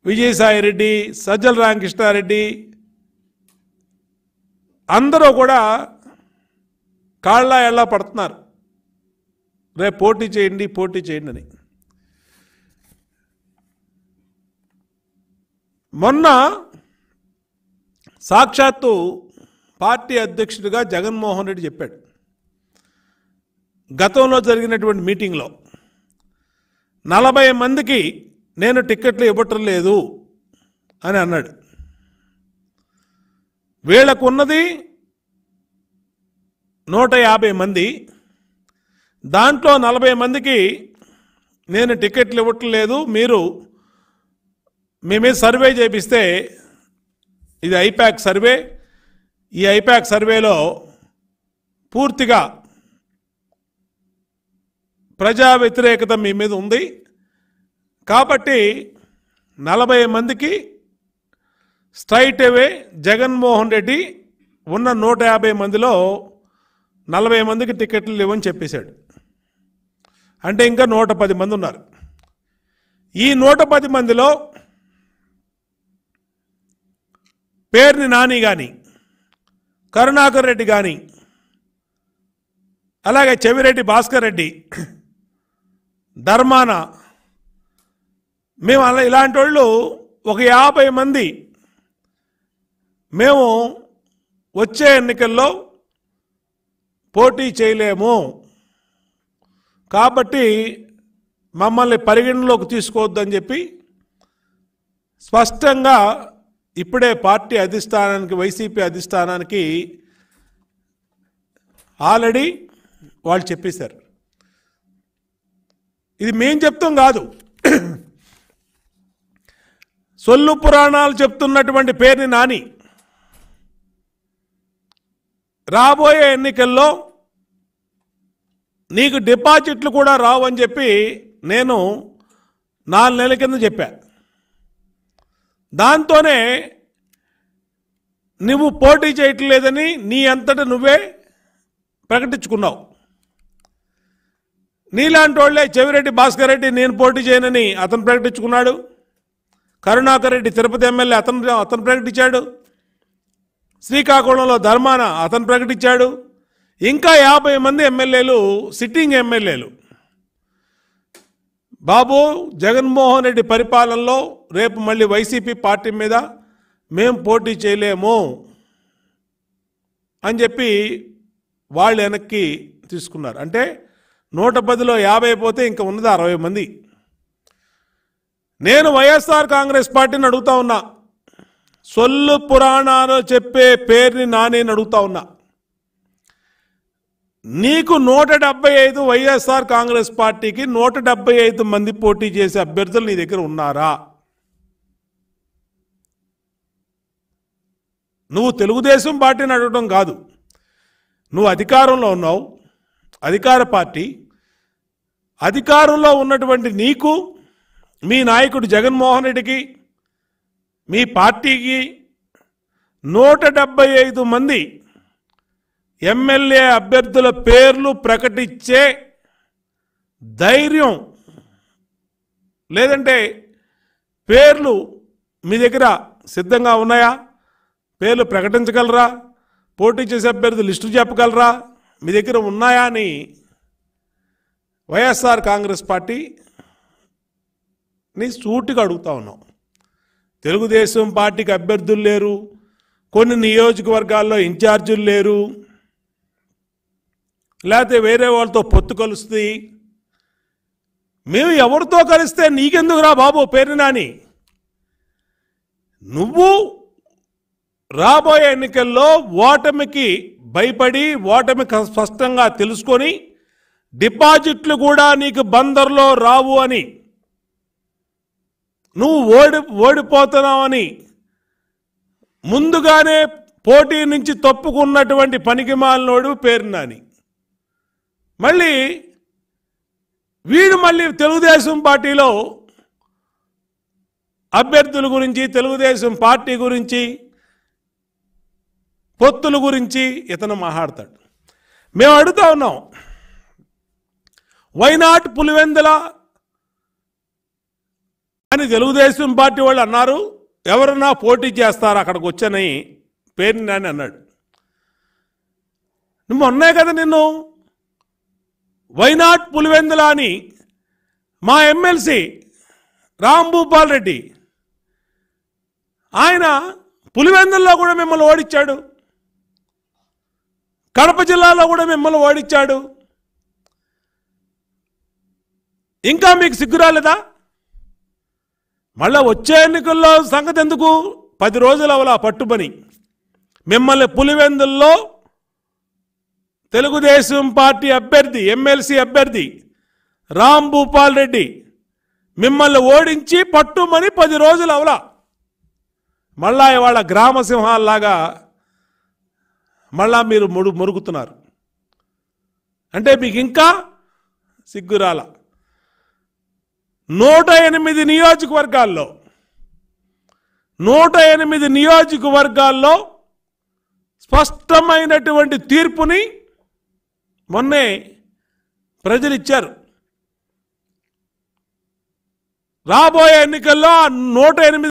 విజయసాయి రెడ్డి సజ్జల రామకృష్ణారెడ్డి అందరూ కూడా కాళ్ళ ఎళ్ళ పడుతున్నారు రేపు పోటీ చేయండి పోటీ చేయండి అని మొన్న సాక్షాత్తు పార్టీ అధ్యక్షుడిగా జగన్మోహన్ రెడ్డి చెప్పాడు గతంలో జరిగినటువంటి మీటింగ్లో నలభై మందికి నేను టిక్కెట్లు ఇవ్వటం లేదు అని అన్నాడు వీళ్ళకున్నది నూట యాభై మంది దాంట్లో నలభై మందికి నేను టికెట్లు ఇవ్వటం లేదు మీరు మీ మీద సర్వే చేపిస్తే ఇది ఐప్యాక్ సర్వే ఈ ఐప్యాక్ సర్వేలో పూర్తిగా ప్రజా వ్యతిరేకత మీ మీద ఉంది కాబట్టి నలభై మందికి స్ట్రైట్ అవే జగన్మోహన్ రెడ్డి ఉన్న నూట యాభై మందిలో నలభై మందికి టికెట్లు లేవని చెప్పేశాడు అంటే ఇంకా నూట పది మంది ఉన్నారు ఈ నూట పది మందిలో పేర్ని నాని కానీ కరుణాకర్ రెడ్డి కానీ అలాగే చెవిరెడ్డి భాస్కర్ రెడ్డి ధర్మాన మేము అలా ఇలాంటి వాళ్ళు ఒక యాభై మంది మేము వచ్చే ఎన్నికల్లో పోటీ చేయలేము కాబట్టి మమ్మల్ని పరిగణలోకి తీసుకోవద్దని చెప్పి స్పష్టంగా ఇప్పుడే పార్టీ అధిష్టానానికి వైసీపీ అధిష్టానానికి ఆల్రెడీ వాళ్ళు చెప్పేశారు ఇది మేం చెప్తాం కాదు సొల్లు పురాణాలు చెప్తున్నటువంటి పేరుని నాని రాబోయే ఎన్నికల్లో నీకు డిపాజిట్లు కూడా రావని చెప్పి నేను నాలుగు నెలల కింద చెప్పా దాంతోనే నువ్వు పోటీ చేయట్లేదని నీ అంతటా నువ్వే ప్రకటించుకున్నావు నీలాంటి వాళ్ళే చెవిరెడ్డి భాస్కర్ రెడ్డి నేను పోటీ చేయనని అతను ప్రకటించుకున్నాడు కరుణాకర్ రెడ్డి తిరుపతి ఎమ్మెల్యే అతను అతను ప్రకటించాడు శ్రీకాకుళంలో ధర్మాన అతను ప్రకటించాడు ఇంకా యాభై మంది ఎమ్మెల్యేలు సిట్టింగ్ ఎమ్మెల్యేలు బాబు జగన్మోహన్ రెడ్డి పరిపాలనలో రేపు మళ్ళీ వైసీపీ పార్టీ మీద మేం పోటీ చేయలేము అని చెప్పి వాళ్ళు వెనక్కి తీసుకున్నారు అంటే నూట పదిలో యాభై పోతే ఇంకా ఉన్నది అరవై మంది నేను వైఎస్ఆర్ కాంగ్రెస్ పార్టీని అడుగుతా ఉన్నా సొల్లు పురాణాలు చెప్పే పేరుని నానేని అడుగుతా ఉన్నా నీకు నూట డెబ్బై ఐదు వైఎస్ఆర్ కాంగ్రెస్ పార్టీకి నూట డెబ్బై ఐదు మంది పోటీ చేసే అభ్యర్థులు నీ దగ్గర ఉన్నారా నువ్వు తెలుగుదేశం పార్టీని అడగడం కాదు నువ్వు అధికారంలో ఉన్నావు అధికార పార్టీ అధికారంలో ఉన్నటువంటి నీకు మీ నాయకుడు జగన్మోహన్ రెడ్డికి మీ పార్టీకి నూట డెబ్బై ఐదు మంది ఎమ్మెల్యే అభ్యర్థుల పేర్లు ప్రకటించే ధైర్యం లేదంటే పేర్లు మీ దగ్గర సిద్ధంగా ఉన్నాయా పేర్లు ప్రకటించగలరా పోటీ చేసే అభ్యర్థి లిస్టు చెప్పగలరా మీ దగ్గర ఉన్నాయా అని వైఎస్ఆర్ కాంగ్రెస్ పార్టీ ని సూటిగా అడుగుతా ఉన్నాం తెలుగుదేశం పార్టీకి అభ్యర్థులు లేరు కొన్ని నియోజకవర్గాల్లో ఇన్ఛార్జీలు లేరు లేకపోతే వేరే వాళ్ళతో పొత్తు కలుస్తుంది మేము ఎవరితో కలిస్తే నీకెందుకురా బాబు పేరు నాని నువ్వు రాబోయే ఎన్నికల్లో ఓటమికి భయపడి ఓటమి క- స్పష్టంగా తెలుసుకొని డిపాజిట్లు కూడా నీకు బందర్లో రావు అని నువ్వు ఓడి ఓడిపోతున్నావని ముందుగానే పోటీ నుంచి తప్పుకున్నటువంటి పనికిమాలినోడు పేరు నాని మళ్ళీ వీడు మళ్ళీ తెలుగుదేశం పార్టీలో అభ్యర్థుల గురించి తెలుగుదేశం పార్టీ గురించి పొత్తుల గురించి ఇతను మాట్లాడతాడు మేము అడుగుతా ఉన్నాం వైనాట్ పులివెందుల అని తెలుగుదేశం పార్టీ వాళ్ళు అన్నారు ఎవరన్నా పోటీ చేస్తారు అక్కడికి వచ్చని పేరు నాని అన్నాడు నువ్వు ఉన్నాయి కదా నిన్ను వైనాట్ పులివెందుల అని మా ఎమ్మెల్సీ రాంభూపాల్ రెడ్డి ఆయన పులివెందుల్లో కూడా మిమ్మల్ని ఓడించాడు కడప జిల్లాలో కూడా మిమ్మల్ని ఓడించాడు ఇంకా మీకు సిగ్గు రాలేదా మళ్ళా వచ్చే ఎన్నికల్లో సంగతి ఎందుకు పది రోజులు అవలా పట్టుబని మిమ్మల్ని పులివెందుల్లో తెలుగుదేశం పార్టీ అభ్యర్థి ఎమ్మెల్సీ అభ్యర్థి రామ్ భూపాల్ రెడ్డి మిమ్మల్ని ఓడించి పట్టుమని పది రోజులు అవలా మళ్ళా ఇవాళ గ్రామ సింహాల్లాగా మళ్ళా మీరు ముడు మురుగుతున్నారు అంటే మీకు ఇంకా సిగ్గురాల నూట ఎనిమిది నియోజకవర్గాల్లో నూట ఎనిమిది నియోజకవర్గాల్లో స్పష్టమైనటువంటి తీర్పుని మొన్నే ప్రజలు ఇచ్చారు రాబోయే ఎన్నికల్లో ఆ నూట ఎనిమిది